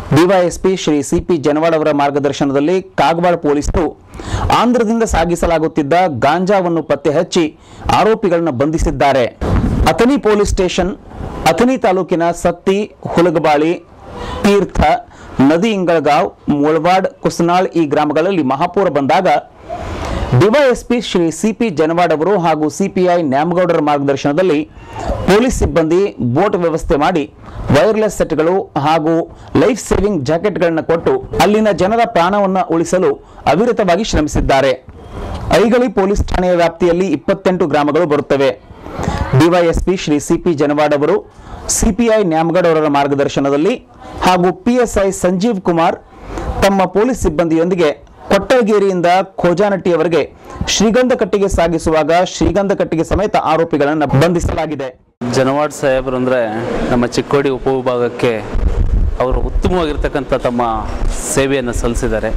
ಡಿವೈಎಸ್ಪಿ ಶ್ರೀ ಸಿಪಿ ಜನವಾಡ್ ಅವರ ಮಾರ್ಗದರ್ಶನದಲ್ಲಿ ಕಾಗವಾಡ ಪೊಲೀಸರು ಆಂಧ್ರದಿಂದ ಸಾಗಿಸಲಾಗುತ್ತಿದ್ದ ಗಾಂಜಾವನ್ನು ಪತ್ತೆ ಹಚ್ಚಿ ಆರೋಪಿಗಳನ್ನು ಬಂಧಿಸಿದ್ದಾರೆ ಅಥಣಿ ಪೊಲೀಸ್ ಸ್ಟೇಷನ್ ಅಥಣಿ ತಾಲೂಕಿನ ಸತ್ತಿ ಹುಲಗಬಾಳಿ ತೀರ್ಥ ನದಿ ಇಂಗಳಗಾಂವ್ ಮುಳವಾಡ್ ಕುಸನಾಳ್ ಈ ಗ್ರಾಮಗಳಲ್ಲಿ ಮಹಾಪೂರ ಬಂದಾಗ ಡಿವೈಎಸ್ಪಿ ಶ್ರೀ ಸಿಪಿ ಜನವಾಡ್ ಅವರು ಹಾಗೂ ಸಿಪಿಐ ನ್ಯಾಮಗೌಡರ ಮಾರ್ಗದರ್ಶನದಲ್ಲಿ ಪೊಲೀಸ್ ಸಿಬ್ಬಂದಿ ಬೋಟ್ ವ್ಯವಸ್ಥೆ ಮಾಡಿ ವೈರ್ಲೆಸ್ ಸೆಟ್ಗಳು ಹಾಗೂ ಲೈಫ್ ಸೇವಿಂಗ್ ಜಾಕೆಟ್ಗಳನ್ನು ಕೊಟ್ಟು ಅಲ್ಲಿನ ಜನರ ಪ್ರಾಣವನ್ನು ಉಳಿಸಲು ಅವಿರತವಾಗಿ ಶ್ರಮಿಸಿದ್ದಾರೆ ಐಗಳಿ ಪೊಲೀಸ್ ಠಾಣೆಯ ವ್ಯಾಪ್ತಿಯಲ್ಲಿ ಇಪ್ಪತ್ತೆಂಟು ಗ್ರಾಮಗಳು ಬರುತ್ತವೆ ಡಿವೈಎಸ್ಪಿ ಶ್ರೀ ಸಿಪಿ ಜನವಾಡ್ ಅವರು ಸಿಪಿಐ ನ್ಯಾಮಗೌಡ ಅವರ ಮಾರ್ಗದರ್ಶನದಲ್ಲಿ ಹಾಗೂ ಪಿಎಸ್ಐ ಸಂಜೀವ್ ಕುಮಾರ್ ತಮ್ಮ ಪೊಲೀಸ್ ಸಿಬ್ಬಂದಿಯೊಂದಿಗೆ ಕೊಟ್ಟಗೇರಿಯಿಂದ ಖೋಜಾನಟ್ಟಿಯವರೆಗೆ ಶ್ರೀಗಂಧಕಟ್ಟಿಗೆ ಸಾಗಿಸುವಾಗ ಶ್ರೀಗಂಧಕಟ್ಟಿಗೆ ಸಮೇತ ಆರೋಪಿಗಳನ್ನು ಬಂಧಿಸಲಾಗಿದೆ ಜನವಾಡ್ ಸಾಹೇಬರು ಅಂದರೆ ನಮ್ಮ ಚಿಕ್ಕೋಡಿ ಉಪವಿಭಾಗಕ್ಕೆ ಅವರು ಉತ್ತಮವಾಗಿರ್ತಕ್ಕಂಥ ತಮ್ಮ ಸೇವೆಯನ್ನು ಸಲ್ಲಿಸಿದ್ದಾರೆ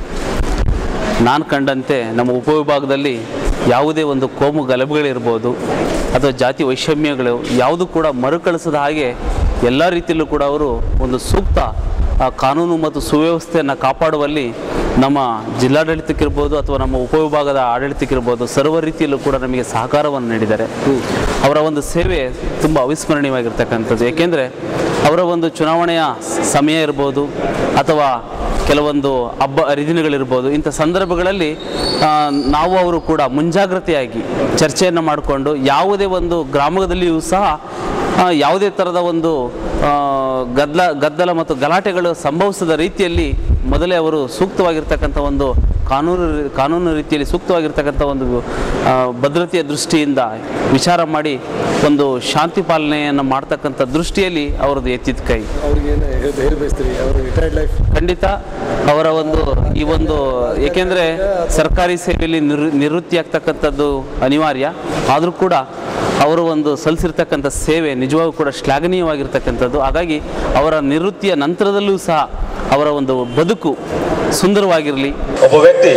ನಾನು ಕಂಡಂತೆ ನಮ್ಮ ಉಪವಿಭಾಗದಲ್ಲಿ ಯಾವುದೇ ಒಂದು ಕೋಮು ಗಲಭೆಗಳಿರ್ಬೋದು ಅಥವಾ ಜಾತಿ ವೈಷಮ್ಯಗಳು ಯಾವುದು ಕೂಡ ಮರುಕಳಿಸದ ಹಾಗೆ ಎಲ್ಲ ರೀತಿಯಲ್ಲೂ ಕೂಡ ಅವರು ಒಂದು ಸೂಕ್ತ ಆ, ಕಾನೂನು ಮತ್ತು ಸುವ್ಯವಸ್ಥೆಯನ್ನು ಕಾಪಾಡುವಲ್ಲಿ ನಮ್ಮ ಜಿಲ್ಲಾಡಳಿತಕ್ಕಿರ್ಬೋದು ಅಥವಾ ನಮ್ಮ ಉಪವಿಭಾಗದ ಆಡಳಿತಕ್ಕಿರ್ಬೋದು ಸರ್ವ ರೀತಿಯಲ್ಲೂ ಕೂಡ ನಮಗೆ ಸಹಕಾರವನ್ನು ನೀಡಿದ್ದಾರೆ ಅವರ ಒಂದು ಸೇವೆ ತುಂಬ ಅವಿಸ್ಮರಣೀಯವಾಗಿರ್ತಕ್ಕಂಥದ್ದು ಏಕೆಂದರೆ ಅವರ ಒಂದು ಚುನಾವಣೆಯ ಸಮಯ ಇರ್ಬೋದು ಅಥವಾ ಕೆಲವೊಂದು ಹಬ್ಬ ಹರಿದಿನಗಳಿರ್ಬೋದು ಇಂಥ ಸಂದರ್ಭಗಳಲ್ಲಿ ಆ, ನಾವು ಅವರು ಕೂಡ ಮುಂಜಾಗ್ರತೆಯಾಗಿ ಚರ್ಚೆಯನ್ನು ಮಾಡಿಕೊಂಡು ಯಾವುದೇ ಒಂದು ಗ್ರಾಮದಲ್ಲಿಯೂ ಸಹ ಆ, ಯಾವುದೇ ಥರದ ಒಂದು ಆ, ಗದ್ದಲ ಗದ್ದಲ ಮತ್ತು ಗಲಾಟೆಗಳು ಸಂಭವಿಸದ ರೀತಿಯಲ್ಲಿ ಮೊದಲೇ ಅವರು ಸೂಕ್ತವಾಗಿರ್ತಕ್ಕಂಥ ಒಂದು ಕಾನೂನು ಕಾನೂನು ರೀತಿಯಲ್ಲಿ ಸೂಕ್ತವಾಗಿರ್ತಕ್ಕಂಥ ಒಂದು ಆ, ಭದ್ರತೆಯ ದೃಷ್ಟಿಯಿಂದ ವಿಚಾರ ಮಾಡಿ ಒಂದು ಶಾಂತಿ ಪಾಲನೆಯನ್ನು ಮಾಡ್ತಕ್ಕಂಥ ದೃಷ್ಟಿಯಲ್ಲಿ ಅವರದ್ದು ಎತ್ತಿದ ಕೈ ಅವ್ರಿಗೇನು ಹೇಳಿ ಬಯಸ್ತೀರಿ ಅವ್ರ ರಿಟೈರ್ಡ್ ಲೈಫ್ ಖಂಡಿತ ಅವರ ಒಂದು ಈ ಒಂದು ಏಕೆಂದರೆ ಸರ್ಕಾರಿ ಸೇವೆಯಲ್ಲಿ ನಿರ್ ನಿವೃತ್ತಿ ಆಗ್ತಕ್ಕಂಥದ್ದು ಅನಿವಾರ್ಯ ಆದರೂ ಕೂಡ ಅವರು ಒಂದು ಸಲ್ಲಿಸಿರ್ತಕ್ಕಂಥ ಸೇವೆ ನಿಜವಾಗೂ ಕೂಡ ಶ್ಲಾಘನೀಯವಾಗಿರ್ತಕ್ಕಂಥದ್ದು ಹಾಗಾಗಿ ಅವರ ನಿವೃತ್ತಿಯ ನಂತರದಲ್ಲೂ ಸಹ ಅವರ ಒಂದು ಬದುಕು ಸುಂದರವಾಗಿರಲಿ ಒಬ್ಬ ವ್ಯಕ್ತಿ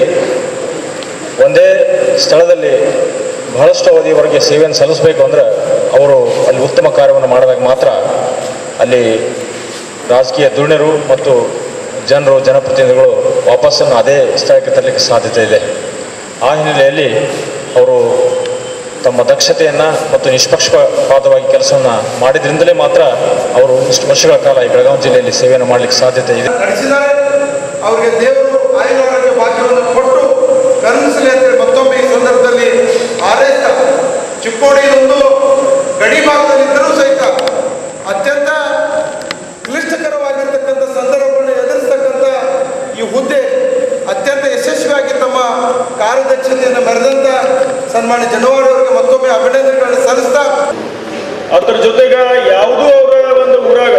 ಒಂದೇ ಸ್ಥಳದಲ್ಲಿ ಬಹಳಷ್ಟು ಅವಧಿಯವರೆಗೆ ಸೇವೆಯನ್ನು ಸಲ್ಲಿಸಬೇಕು ಅಂದರೆ ಅವರು ಅಲ್ಲಿ ಉತ್ತಮ ಕಾರ್ಯವನ್ನು ಮಾಡಿದಾಗ ಮಾತ್ರ ಅಲ್ಲಿ ರಾಜಕೀಯ ಧುರೀಣರು ಮತ್ತು ಜನರು ಜನಪ್ರತಿನಿಧಿಗಳು ವಾಪಸ್ಸನ್ನು ಅದೇ ಸ್ಥಳಕ್ಕೆ ತರಲಿಕ್ಕೆ ಸಾಧ್ಯತೆ ಇದೆ ಆ ಹಿನ್ನೆಲೆಯಲ್ಲಿ ಅವರು ತಮ್ಮ ದಕ್ಷತೆಯನ್ನು ಮತ್ತು ನಿಷ್ಪಕ್ಷಪಾತವಾಗಿ ಕೆಲಸವನ್ನು ಮಾಡಿದ್ರಿಂದಲೇ ಮಾತ್ರ ಅವರು ಇಷ್ಟು ವರ್ಷಗಳ ಕಾಲ ಈ ಬೆಳಗಾವಿ ಜಿಲ್ಲೆಯಲ್ಲಿ ಸೇವೆಯನ್ನು ಮಾಡಲಿಕ್ಕೆ ಸಾಧ್ಯತೆ ಇದೆ ನಡೆಸಿದ್ದಾರೆ ಅವರಿಗೆ ದೇವರು ಆಯುರಾರೋಗ್ಯ ಭಾಗ್ಯವನ್ನು ಕೊಟ್ಟು ಕರುಣಿಸಲಿ ಅಂತೇಳಿ ಮತ್ತೊಮ್ಮೆ ಈ ಸಂದರ್ಭದಲ್ಲಿ ಹಾರೈಸ್ತಾ ಚಿಕ್ಕೋಡಿಯೊಂದು ಗಡಿ ಭಾಗದಲ್ಲಿದ್ದರೂ ಸಹಿತ ಅತ್ಯಂತ ಕ್ಲಿಷ್ಟಕರವಾಗಿರ್ತಕ್ಕಂಥ ಸಂದರ್ಭಗಳನ್ನು ಎದುರಿಸ್ತಕ್ಕಂಥ ಈ ಹುದ್ದೆ ಅತ್ಯಂತ ಯಶಸ್ವಿಯಾಗಿ ತಮ್ಮ ಕಾರ್ಯದಕ್ಷತೆಯನ್ನು ಮೆರೆದಂಥ ಸನ್ಮಾನ್ಯ ಜನವಾಡ್ ಅವರಿಗೆ ಮತ್ತೊಮ್ಮೆ ಅಭಿನಂದನೆಗಳನ್ನು ಸಲ್ಲಿಸ್ತಾ ಅದ್ರ ಜೊತೆಗೆ ಯಾವುದೂ ಅವರ ಒಂದು ಊರಾಗ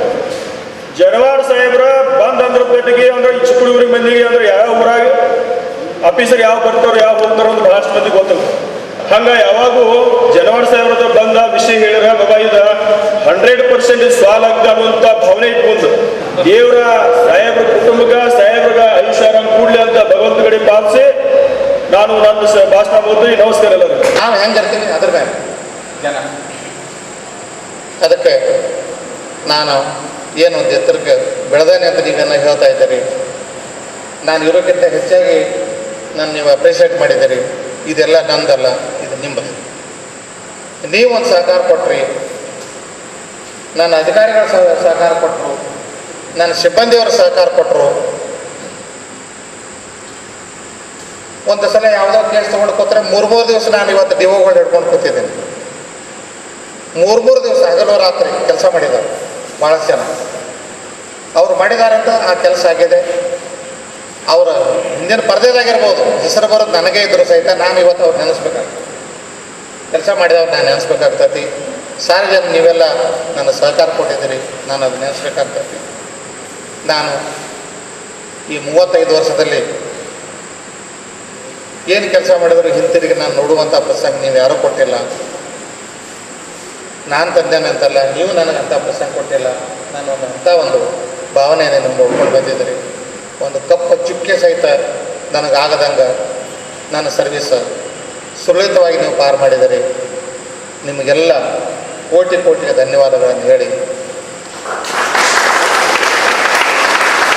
ಜನವಾಡ ಸಾಹೇಬ್ರ ಬಂದ್ ಅಂದ್ರ ಪೇಟೆಗೆ ಅಂದ್ರೆ ಈ ಚಿಕ್ಕಡಿ ಊರಿಗೆ ಮಂದಿಗೆ ಅಂದ್ರೆ ಯಾವ ಊರಾಗ ಆಫೀಸರ್ ಯಾವ ಬರ್ತಾರೋ ಯಾವ ಹೋಗ್ತಾರೋ ಅಂತ ಬಹಳಷ್ಟು ಮಂದಿಗೆ ಗೊತ್ತಲ್ಲ ಹಂಗ ಯಾವಾಗೂ ಜನವಾಡ ಸಾಹೇಬ್ರ ಹತ್ರ ಬಂದ ವಿಷಯ ಹೇಳಿರ ಬಾಬಾ ಇದ ಹಂಡ್ರೆಡ್ ಪರ್ಸೆಂಟ್ ಸಾಲ್ ಆಗ್ದ ಅನ್ನುವಂಥ ಭಾವನೆ ಇಟ್ಕೊಂಡು ದೇವರ ಸಾಹೇಬ್ರ ಕುಟುಂಬಗ ಸಾಹೇಬ್ರಗ ಆಯುಷ್ಯಾರಾಮ್ ಕೂಡ್ಲಿ ಅಂತ ಭಗವಂತ ಕಡೆ ಪಾಲಿಸಿ ನಾನು ನನ್ನ ಸ- ಭಾಷಣ ಓದಿ ನಮಸ್ಕಾರ ಎಲ್ಲರಿಗೂ ನಾವು ಹೆಂಗಿರ್ತೀವಿ ಅದ್ರ ಮೇಲೆ ಜನ ಅದಕ್ಕೆ ನಾನು ಏನು ಒಂದು ಎತ್ತರಕ್ಕೆ ಬೆಳೆದೇನೆ ಅಂತ ನೀವೆಲ್ಲ ಹೇಳ್ತಾ ಇದ್ದೀರಿ ನಾನು ಇರೋಕ್ಕಿಂತ ಹೆಚ್ಚಾಗಿ ನಾನು ನೀವು ಅಪ್ರಿಷಿಯೇಟ್ ಮಾಡಿದ್ದೀರಿ ಇದೆಲ್ಲ ನಂದಲ್ಲ ಇದು ನಿಮ್ಮದು ನೀವು ಒಂದು ಸಹಕಾರ ಕೊಟ್ರಿ ನನ್ನ ಅಧಿಕಾರಿಗಳ ಸಹ ಸಹಕಾರ ಕೊಟ್ಟರು ನನ್ನ ಸಿಬ್ಬಂದಿಯವರು ಸಹಕಾರ ಕೊಟ್ಟರು ಒಂದು ಸಲ ಯಾವುದೋ ಕೇಸ್ ತೊಗೊಂಡು ಕೂತ್ರೆ ಮೂರು ಮೂರು ದಿವಸ ನಾನು ಇವತ್ತು ಡಿವೋಗಳು ಹಿಡ್ಕೊಂಡು ಕೂತಿದ್ದೀನಿ ಮೂರು ಮೂರು ದಿವಸ ಹಗಲು ರಾತ್ರಿ ಕೆಲಸ ಮಾಡಿದ್ದಾರೆ ಭಾಳಷ್ಟು ಜನ ಅವ್ರು ಮಾಡಿದಾರಂತ ಆ ಕೆಲಸ ಆಗಿದೆ ಅವರ ಹಿಂದಿನ ಪರದೆದಾಗಿರ್ಬೋದು ಹೆಸರು ಬರೋದು ನನಗೇ ಇದ್ರು ಸಹಿತ ನಾನು ಇವತ್ತು ಅವ್ರು ನೆನೆಸ್ಬೇಕಾಗ್ತದೆ ಕೆಲಸ ಮಾಡಿದವ್ರು ನಾನು ನೆನೆಸ್ಬೇಕಾಗ್ತೈತಿ ಸಾರ್ವಜನ ನೀವೆಲ್ಲ ನನ್ನ ಸಹಕಾರ ಕೊಟ್ಟಿದ್ದೀರಿ ನಾನು ಅದು ನೆನೆಸ್ಬೇಕಾಗ್ತೈತಿ ನಾನು ಈ ಮೂವತ್ತೈದು ವರ್ಷದಲ್ಲಿ ಏನು ಕೆಲಸ ಮಾಡಿದ್ರು ಹಿಂತಿರುಗಿ ನಾನು ನೋಡುವಂಥ ಪ್ರಸಂಗ ನೀವು ಯಾರೂ ಕೊಟ್ಟಿಲ್ಲ ನಾನು ತಂದೇನಂತಲ್ಲ ನೀವು ನನಗಂಥ ಪ್ರಸಂಗ ಕೊಟ್ಟಿಲ್ಲ ನಾನು ಒಂದು ಅಂಥ ಒಂದು ಭಾವನೆಯನ್ನು ನಿಮ್ಗೆ ನೋಡ್ಕೊಂಡು ಬಂದಿದ್ದೀರಿ ಒಂದು ಕಪ್ಪು ಚುಕ್ಕೆ ಸಹಿತ ನನಗಾಗದಂಗೆ ನನ್ನ ಸರ್ವಿಸ್ ಸುರಳಿತವಾಗಿ ನೀವು ಪಾರು ಮಾಡಿದಿರಿ ನಿಮಗೆಲ್ಲ ಕೋಟಿ ಕೋಟಿಗೆ ಧನ್ಯವಾದಗಳನ್ನು ಹೇಳಿ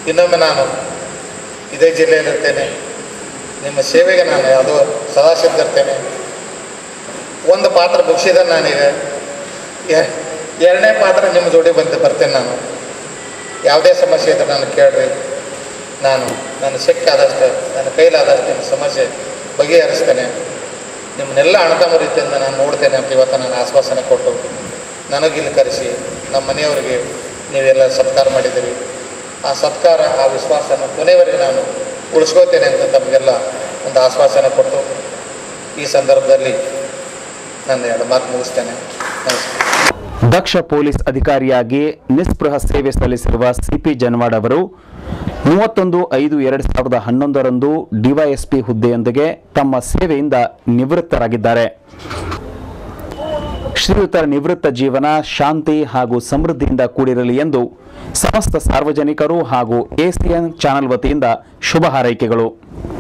ಇನ್ನೊಮ್ಮೆ ನಾನು ಇದೇ ಜಿಲ್ಲೆಯಲ್ಲಿರ್ತೇನೆ ನಿಮ್ಮ ಸೇವೆಗೆ ನಾನು ಯಾವುದೋ ಸದಾ ಸಿದ್ಧಿರ್ತೇನೆ ಒಂದು ಪಾತ್ರ ಮುಗಿಸಿದ ನಾನೀಗ ಎ- ಎರಡನೇ ಪಾತ್ರ ನಿಮ್ಮ ಜೋಡಿ ಬಂದು ಬರ್ತೇನೆ ನಾನು ಯಾವುದೇ ಸಮಸ್ಯೆ ಇದ್ರೆ ನಾನು ಕೇಳ್ರಿ ನಾನು ನನ್ನ ಶಕ್ತಿ ಆದಷ್ಟು ನನ್ನ ಕೈಲಾದಷ್ಟು ನಿಮ್ಮ ಸಮಸ್ಯೆ ಬಗೆಹರಿಸ್ತೇನೆ ನಿಮ್ಮನ್ನೆಲ್ಲ ಅಣತಮ್ಮ ರೀತಿಯಿಂದ ನಾನು ನೋಡ್ತೇನೆ ಅಂತ ಇವತ್ತು ನಾನು ಆಶ್ವಾಸನೆ ಕೊಟ್ಟು ನನಗಿಲ್ಲಿ ಕರೆಸಿ ನಮ್ಮ ಮನೆಯವರಿಗೆ ನೀವೆಲ್ಲ ಸತ್ಕಾರ ಮಾಡಿದ್ದೀರಿ ಆ ಸತ್ಕಾರ ಆ ವಿಶ್ವಾಸನ ಕೊನೆಯವರೆಗೆ ನಾನು ಉಳಿಸ್ಕೋತೇನೆ ಅಂತ ತಮಗೆಲ್ಲ ಒಂದು ಆಶ್ವಾಸನೆ ಕೊಟ್ಟು ಈ ಸಂದರ್ಭದಲ್ಲಿ ನನ್ನ ಎರಡು ಮಾತು ಮುಗಿಸ್ತೇನೆ ನಮಸ್ಕಾರ ದಕ್ಷ ಪೊಲೀಸ್ ಅಧಿಕಾರಿಯಾಗಿ ನಿಸ್ಪೃಹ ಸೇವೆ ಸಲ್ಲಿಸಿರುವ ಸಿಪಿ ಜನವಾಡ್ ಅವರು ಮೂವತ್ತೊಂದು ಐದು ಎರಡು ಸಾವಿರದ ಹನ್ನೊಂದರಂದು ಡಿವೈಎಸ್ಪಿ ಹುದ್ದೆಯೊಂದಿಗೆ ತಮ್ಮ ಸೇವೆಯಿಂದ ನಿವೃತ್ತರಾಗಿದ್ದಾರೆ ಶ್ರೀಯುತರ ನಿವೃತ್ತ ಜೀವನ ಶಾಂತಿ ಹಾಗೂ ಸಮೃದ್ಧಿಯಿಂದ ಕೂಡಿರಲಿ ಎಂದು ಸಮಸ್ತ ಸಾರ್ವಜನಿಕರು ಹಾಗೂ ಎಸಿಎನ್ ಚಾನೆಲ್ ವತಿಯಿಂದ ಶುಭ ಹಾರೈಕೆಗಳು